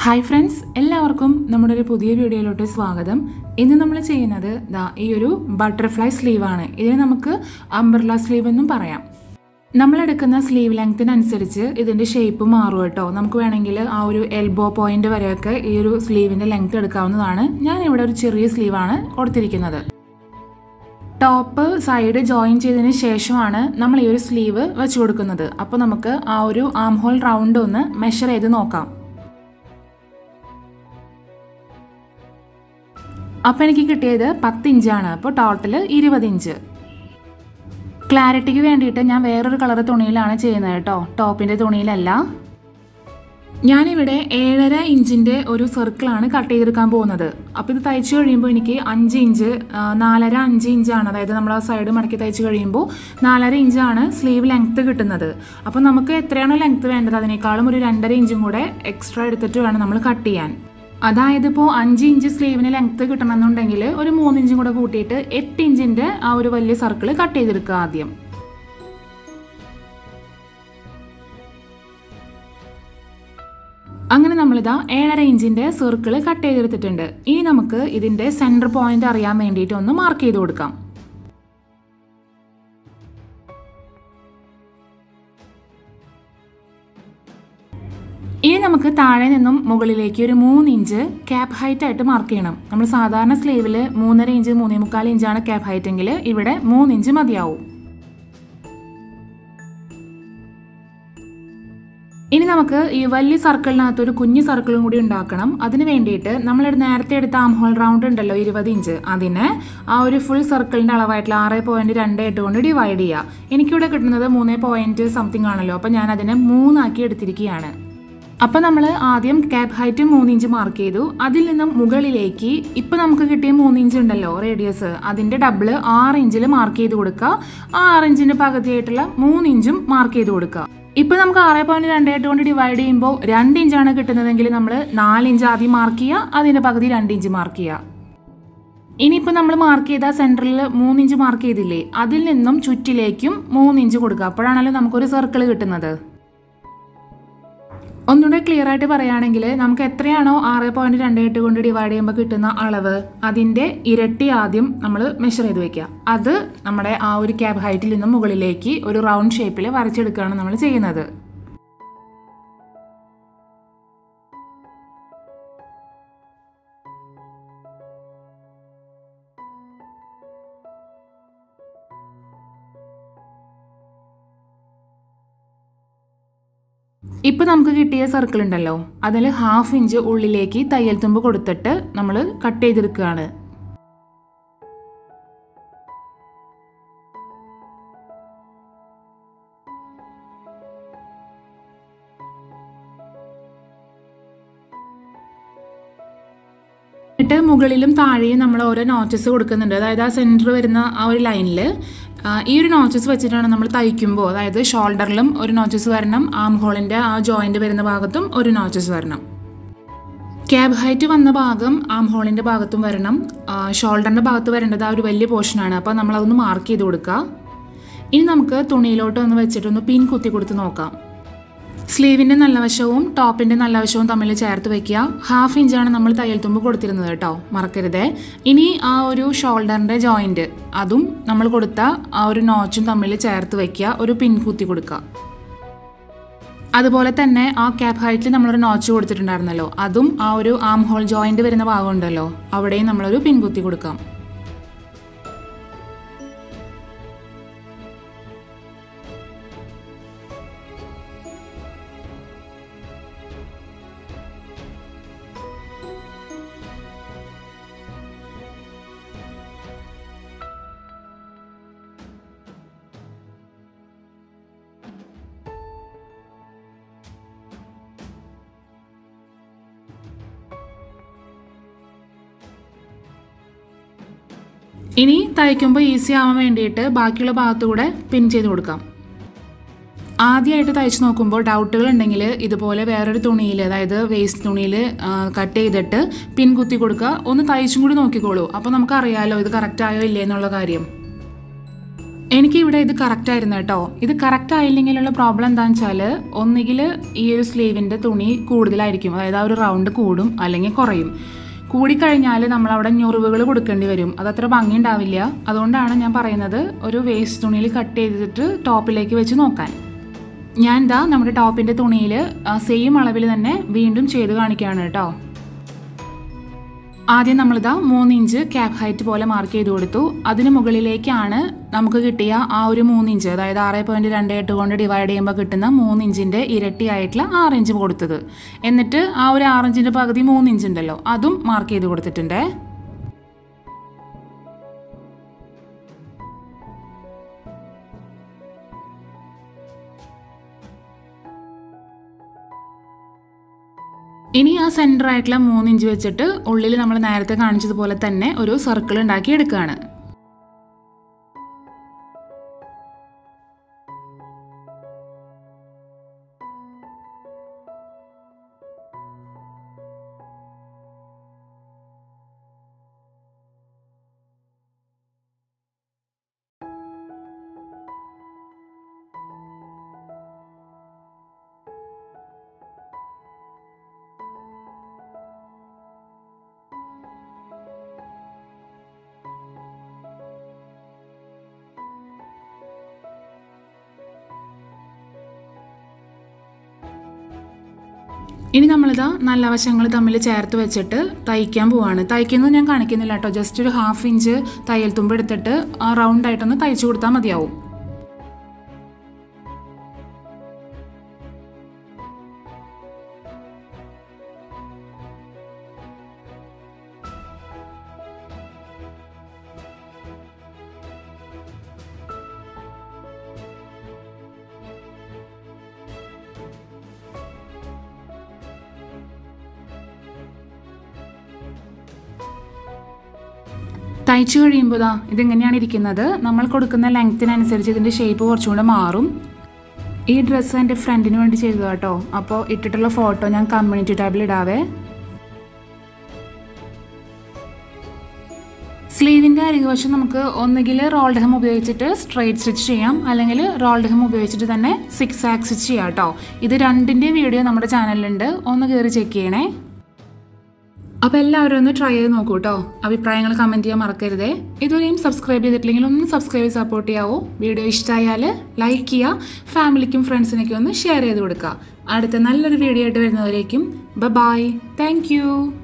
hi friends എല്ലാവർക്കും നമ്മുടെ ഒരു പുതിയ വീഡിയോയിലോട്ട് സ്വാഗതം ഇന്ന് നമ്മൾ ചെയ്യുന്നത് ദാ ഈ ഒരു ബട്ടർഫ്ലൈ സ്ലീവാണ് ഇതിന് നമുക്ക് അംബ്രല സ്ലീവ് എന്നും പറയാം നമ്മൾ എടുക്കുന്ന സ്ലീവ് ലെങ്ത്തിനനുസരിച്ച് ഇതിൻ്റെ ഷേപ്പ് മാറും കേട്ടോ നമുക്ക് വേണമെങ്കിൽ ആ ഒരു എൽബോ പോയിന്റ് വരെയൊക്കെ ഈ ഒരു സ്ലീവിൻ്റെ ലെങ്ത് എടുക്കാവുന്നതാണ് ഞാൻ ഇവിടെ ഒരു ചെറിയ സ്ലീവാണ് കൊടുത്തിരിക്കുന്നത് ടോപ്പ് സൈഡ് ജോയിൻ ചെയ്തതിന് ശേഷമാണ് നമ്മൾ ഈ ഒരു സ്ലീവ് വെച്ച് കൊടുക്കുന്നത് അപ്പോൾ നമുക്ക് ആ ഒരു ആം ഹോൾ റൗണ്ട് ഒന്ന് മെഷർ ചെയ്ത് നോക്കാം അപ്പോൾ എനിക്ക് കിട്ടിയത് പത്ത് ഇഞ്ചാണ് അപ്പോൾ ടോട്ടൽ ഇരുപത് ഇഞ്ച് ക്ലാരിറ്റിക്ക് വേണ്ടിയിട്ട് ഞാൻ വേറൊരു കളർ തുണിയിലാണ് ചെയ്യുന്നത് കേട്ടോ ടോപ്പിൻ്റെ തുണിയിലല്ല ഞാനിവിടെ ഏഴര ഇഞ്ചിൻ്റെ ഒരു സർക്കിളാണ് കട്ട് ചെയ്തെടുക്കാൻ പോകുന്നത് അപ്പോൾ ഇത് തയ്ച്ചു കഴിയുമ്പോൾ എനിക്ക് അഞ്ച് ഇഞ്ച് ആ, നാലര അഞ്ച് ഇഞ്ചാണ് അതായത് നമ്മൾ ആ സൈഡ് മടക്കി തയ്ച്ച് കഴിയുമ്പോൾ നാലര ഇഞ്ചാണ് സ്ലീവ് ലെങ്ത്ത് കിട്ടുന്നത് അപ്പോൾ നമുക്ക് എത്രയാണോ ലെങ്ത്ത് വേണ്ടത് അതിനേക്കാളും ഒരു രണ്ടര ഇഞ്ചും കൂടെ എക്സ്ട്രാ എടുത്തിട്ട് വേണം നമ്മൾ കട്ട് ചെയ്യാൻ അതായത് ഇപ്പോൾ അഞ്ച് ഇഞ്ച് സ്ലീവിന് ലെങ്ത്ത് കിട്ടണമെന്നുണ്ടെങ്കിൽ ഒരു മൂന്ന് ഇഞ്ചും കൂടെ കൂട്ടിയിട്ട് എട്ട് ഇഞ്ചിൻ്റെ ആ ഒരു വലിയ സർക്കിൾ കട്ട് ചെയ്തെടുക്കുക ആദ്യം അങ്ങനെ നമ്മളിതാ ഏഴര ഇഞ്ചിന്റെ സർക്കിൾ കട്ട് ചെയ്തെടുത്തിട്ടുണ്ട് ഇനി നമുക്ക് ഇതിന്റെ സെന്റർ പോയിന്റ് അറിയാൻ വേണ്ടിയിട്ട് ഒന്ന് മാർക്ക് ചെയ്ത് കൊടുക്കാം ഇനി നമുക്ക് താഴെ നിന്നും മുകളിലേക്ക് ഒരു മൂന്ന് ഇഞ്ച് ക്യാപ്പ് ഹൈറ്റ് ആയിട്ട് മാർക്ക് ചെയ്യണം നമ്മൾ സാധാരണ സ്ലീവിൽ മൂന്നര ഇഞ്ച് മൂന്നേ മുക്കാൽ ഇഞ്ചാണ് ക്യാപ്പ് ഹൈറ്റ് എങ്കിൽ ഇവിടെ മൂന്ന് ഇഞ്ച് മതിയാവും ഇനി നമുക്ക് ഈ വലിയ സർക്കിളിനകത്ത് ഒരു കുഞ്ഞു സർക്കിളും കൂടി ഉണ്ടാക്കണം അതിന് വേണ്ടിയിട്ട് നമ്മൾ നേരത്തെ എടുത്ത ആം ഹോൾ റൗണ്ട് ഉണ്ടല്ലോ ഇരുപത് ഇഞ്ച് അതിനെ ആ ഒരു ഫുൾ സർക്കിളിന്റെ അളവായിട്ടുള്ള ആറ് പോയിന്റ് രണ്ട് എട്ട് കൊണ്ട് ഡിവൈഡ് ചെയ്യുക എനിക്കിവിടെ കിട്ടുന്നത് മൂന്ന് പോയിന്റ് സംതിങ് ആണല്ലോ അപ്പം ഞാൻ അതിനെ മൂന്നാക്കി എടുത്തിരിക്കുകയാണ് അപ്പം നമ്മൾ ആദ്യം ക്യാപ് ഹൈറ്റ് മൂന്ന് ഇഞ്ച് മാർക്ക് ചെയ്തു അതിൽ നിന്നും മുകളിലേക്ക് ഇപ്പം നമുക്ക് കിട്ടിയ മൂന്ന് ഇഞ്ച് ഉണ്ടല്ലോ റേഡിയസ് അതിൻ്റെ ഡബിള് ആറ് ഇഞ്ചിൽ മാർക്ക് ചെയ്ത് കൊടുക്കുക ആ ആറ് ഇഞ്ചിൻ്റെ പകുതിയായിട്ടുള്ള മൂന്ന് ഇഞ്ചും മാർക്ക് ചെയ്ത് കൊടുക്കുക ഇപ്പൊ നമുക്ക് ആറ് പോയിന്റ് രണ്ട് എട്ട് കൊണ്ട് ഡിവൈഡ് ചെയ്യുമ്പോൾ രണ്ട് ഇഞ്ചാണ് കിട്ടുന്നതെങ്കിൽ നമ്മൾ നാല് ഇഞ്ച് ആദ്യം മാർക്ക് ചെയ്യുക അതിന്റെ പകുതി രണ്ട് ഇഞ്ച് മാർക്ക് ചെയ്യുക ഇനിയിപ്പോൾ നമ്മൾ മാർക്ക് ചെയ്ത സെൻറ്ററിൽ മൂന്ന് ഇഞ്ച് മാർക്ക് ചെയ്തില്ലേ അതിൽ നിന്നും ചുറ്റിലേക്കും മൂന്ന് ഇഞ്ച് കൊടുക്കുക അപ്പോഴാണല്ലോ നമുക്കൊരു സർക്കിൾ കിട്ടുന്നത് ഒന്നുകൂടെ ക്ലിയർ ആയിട്ട് പറയുകയാണെങ്കിൽ നമുക്ക് എത്രയാണോ ആറ് പോയിന്റ് രണ്ട് എട്ട് കൊണ്ട് ഡിവൈഡ് ചെയ്യുമ്പോൾ കിട്ടുന്ന അളവ് അതിൻ്റെ ഇരട്ടി ആദ്യം നമ്മൾ മെഷർ ചെയ്ത് വെക്കുക അത് നമ്മുടെ ആ ഒരു ക്യാബ് ഹൈറ്റിൽ നിന്നും മുകളിലേക്ക് ഒരു റൗണ്ട് ഷേപ്പിൽ വരച്ചെടുക്കുകയാണ് നമ്മൾ ചെയ്യുന്നത് ഇപ്പൊ നമുക്ക് കിട്ടിയ സർക്കിൾ ഉണ്ടല്ലോ അതിൽ ഹാഫ് ഇഞ്ച് ഉള്ളിലേക്ക് തയ്യൽ തുമ്പ് കൊടുത്തിട്ട് നമ്മൾ കട്ട് ചെയ്തെടുക്കുകയാണ് എന്നിട്ട് മുകളിലും താഴെയും നമ്മൾ ഓരോ നോച്ചസ് കൊടുക്കുന്നുണ്ട് അതായത് ആ സെൻറ്റർ വരുന്ന ആ ഒരു ലൈനിൽ ഈ ഒരു നോച്ചസ് വെച്ചിട്ടാണ് നമ്മൾ തയ്ക്കുമ്പോൾ അതായത് ഷോൾഡറിലും ഒരു നോച്ചസ് വരണം ആം ഹോളിൻ്റെ ആ ജോയിൻ്റ് വരുന്ന ഭാഗത്തും ഒരു നോച്ചസ് വരണം ക്യാബ് ഹൈറ്റ് വന്ന ഭാഗം ആം ഹോളിൻ്റെ ഭാഗത്തും വരണം ഷോൾഡറിൻ്റെ ഭാഗത്ത് വരേണ്ടത് ആ ഒരു വലിയ പോർഷനാണ് അപ്പോൾ നമ്മൾ അതൊന്ന് മാർക്ക് ചെയ്ത് കൊടുക്കുക ഇനി നമുക്ക് തുണിയിലോട്ട് ഒന്ന് വെച്ചിട്ടൊന്ന് പിൻ കുത്തി കൊടുത്ത് നോക്കാം സ്ലീവിൻ്റെ നല്ല വശവും ടോപ്പിൻ്റെ നല്ല വശവും തമ്മിൽ ചേർത്ത് വെക്കുക ഹാഫ് ഇഞ്ചാണ് നമ്മൾ തയ്യൽ തുമ്പ് കൊടുത്തിരുന്നത് കേട്ടോ മറക്കരുതേ ഇനി ആ ഒരു ഷോൾഡറിൻ്റെ ജോയിൻറ്റ് അതും നമ്മൾ കൊടുത്ത ആ ഒരു നോച്ചും തമ്മിൽ ചേർത്ത് വെക്കുക ഒരു പിൻ കുത്തി കൊടുക്കുക അതുപോലെ തന്നെ ആ ക്യാപ് ഹൈറ്റിൽ നമ്മളൊരു നോച്ച് കൊടുത്തിട്ടുണ്ടായിരുന്നല്ലോ അതും ആ ഒരു ആം ഹോൾ ജോയിൻറ്റ് വരുന്ന ഭാഗം ഉണ്ടല്ലോ അവിടെയും നമ്മളൊരു പിൻ കുത്തി കൊടുക്കാം ഇനി തയ്ക്കുമ്പോൾ ഈസി ആവാൻ വേണ്ടിയിട്ട് ബാക്കിയുള്ള ഭാഗത്തുകൂടെ പിൻ ചെയ്ത് കൊടുക്കാം ആദ്യമായിട്ട് തയ്ച്ച് നോക്കുമ്പോൾ ഡൗട്ടുകൾ ഉണ്ടെങ്കിൽ ഇതുപോലെ വേറൊരു തുണിയിൽ അതായത് വേസ്റ്റ് തുണിയിൽ കട്ട് ചെയ്തിട്ട് പിൻ കുത്തി കൊടുക്കുക ഒന്ന് തയ്ച്ചും കൂടി നോക്കിക്കോളൂ അപ്പോൾ നമുക്കറിയാലോ ഇത് കറക്റ്റ് ആയോ ഇല്ലേ എന്നുള്ള കാര്യം എനിക്കിവിടെ ഇത് കറക്റ്റ് ആയിരുന്നു കേട്ടോ ഇത് കറക്റ്റ് ആയില്ലെങ്കിലുള്ള പ്രോബ്ലം എന്താണെന്ന് വെച്ചാൽ ഒന്നുകിൽ ഈ ഒരു സ്ലീവിൻ്റെ തുണി കൂടുതലായിരിക്കും അതായത് ആ ഒരു റൗണ്ട് കൂടും അല്ലെങ്കിൽ കുറയും കൂടിക്കഴിഞ്ഞാൽ നമ്മളവിടെ ഞൊറിവുകൾ കൊടുക്കേണ്ടി വരും അതത്ര ഭംഗി ഉണ്ടാവില്ല അതുകൊണ്ടാണ് ഞാൻ പറയുന്നത് ഒരു വേസ്റ്റ് തുണിയിൽ കട്ട് ചെയ്തിട്ട് ടോപ്പിലേക്ക് വെച്ച് നോക്കാൻ ഞാൻ ഇതാ നമ്മുടെ ടോപ്പിൻ്റെ തുണിയിൽ സെയിം അളവിൽ തന്നെ വീണ്ടും ചെയ്ത് കാണിക്കുകയാണ് കേട്ടോ ആദ്യം നമ്മളിതാ മൂന്ന് ഇഞ്ച് ക്യാപ് ഹൈറ്റ് പോലെ മാർക്ക് ചെയ്ത് കൊടുത്തു അതിന് മുകളിലേക്കാണ് നമുക്ക് കിട്ടിയ ആ ഒരു മൂന്ന് ഇഞ്ച് അതായത് ആറ് പോയിന്റ് രണ്ട് എട്ട് കൊണ്ട് ഡിവൈഡ് ചെയ്യുമ്പോൾ കിട്ടുന്ന മൂന്ന് ഇഞ്ചിന്റെ ഇരട്ടിയായിട്ടുള്ള ആറ് ഇഞ്ച് കൊടുത്തത് എന്നിട്ട് ആ ഒരു ആറ് ഇഞ്ചിന്റെ പകുതി മൂന്ന് ഇഞ്ച് ഉണ്ടല്ലോ അതും മാർക്ക് ചെയ്ത് കൊടുത്തിട്ടുണ്ടേ ഇനി ആ സെൻറ്റർ ആയിട്ടുള്ള മൂന്ന് ഇഞ്ച് വെച്ചിട്ട് ഉള്ളിൽ നമ്മൾ നേരത്തെ കാണിച്ചതുപോലെ തന്നെ ഒരു സർക്കിൾ ഉണ്ടാക്കി എടുക്കുകയാണ് ഇനി നമ്മളിതാ നല്ല വശങ്ങൾ തമ്മിൽ ചേർത്ത് വെച്ചിട്ട് തയ്ക്കാൻ പോവാണ് തയ്ക്കുന്നത് ഞാൻ കാണിക്കുന്നില്ല കേട്ടോ ജസ്റ്റ് ഒരു ഹാഫ് ഇഞ്ച് തയ്യൽ തുമ്പ് എടുത്തിട്ട് ആ റൗണ്ട് ആയിട്ടൊന്ന് തയ്ച്ചു കൊടുത്താൽ മതിയാവും തയ്ച്ചു കഴിയുമ്പോൾ ദാ ഇതിങ്ങനെയാണ് ഇരിക്കുന്നത് നമ്മൾ കൊടുക്കുന്ന ലെങ്ത്തിനനുസരിച്ച് ഇതിൻ്റെ ഷേപ്പ് കുറച്ചുകൂടെ മാറും ഈ ഡ്രസ്സ് എൻ്റെ ഫ്രണ്ടിന് വേണ്ടി ചെയ്തത് കേട്ടോ അപ്പോൾ ഇട്ടിട്ടുള്ള ഫോട്ടോ ഞാൻ കമ്മ്യൂണിറ്റി ടാബിൽ ഇടാവേ സ്ലീവിൻ്റെ അരികുവശം നമുക്ക് ഒന്നുകിൽ റോൾഡ് ഹെം ഉപയോഗിച്ചിട്ട് സ്ട്രൈറ്റ് സ്റ്റിച്ച് ചെയ്യാം അല്ലെങ്കിൽ റോൾഡ് ഹെം ഉപയോഗിച്ചിട്ട് തന്നെ സിക്സ് ആക്ക് സ്റ്റിച്ച് ചെയ്യാം കേട്ടോ ഇത് രണ്ടിൻ്റെ വീഡിയോ നമ്മുടെ ചാനലിലുണ്ട് ഒന്ന് കയറി ചെക്ക് ചെയ്യണേ അപ്പോൾ എല്ലാവരും ഒന്ന് ട്രൈ ചെയ്ത് നോക്കൂ കേട്ടോ അഭിപ്രായങ്ങൾ കമൻറ്റ് ചെയ്യാൻ മറക്കരുതേ ഇതുവരെയും സബ്സ്ക്രൈബ് ചെയ്തിട്ടില്ലെങ്കിൽ ഒന്ന് സബ്സ്ക്രൈബ് ചെയ്ത് സപ്പോർട്ട് ചെയ്യാവോ വീഡിയോ ഇഷ്ടമായാൽ ലൈക്ക് ചെയ്യുക ഫാമിലിക്കും ഫ്രണ്ട്സിനൊക്കെ ഒന്ന് ഷെയർ ചെയ്ത് കൊടുക്കുക അടുത്ത നല്ലൊരു വീഡിയോ ആയിട്ട് വരുന്നവരേക്കും ബ ബായ് താങ്ക്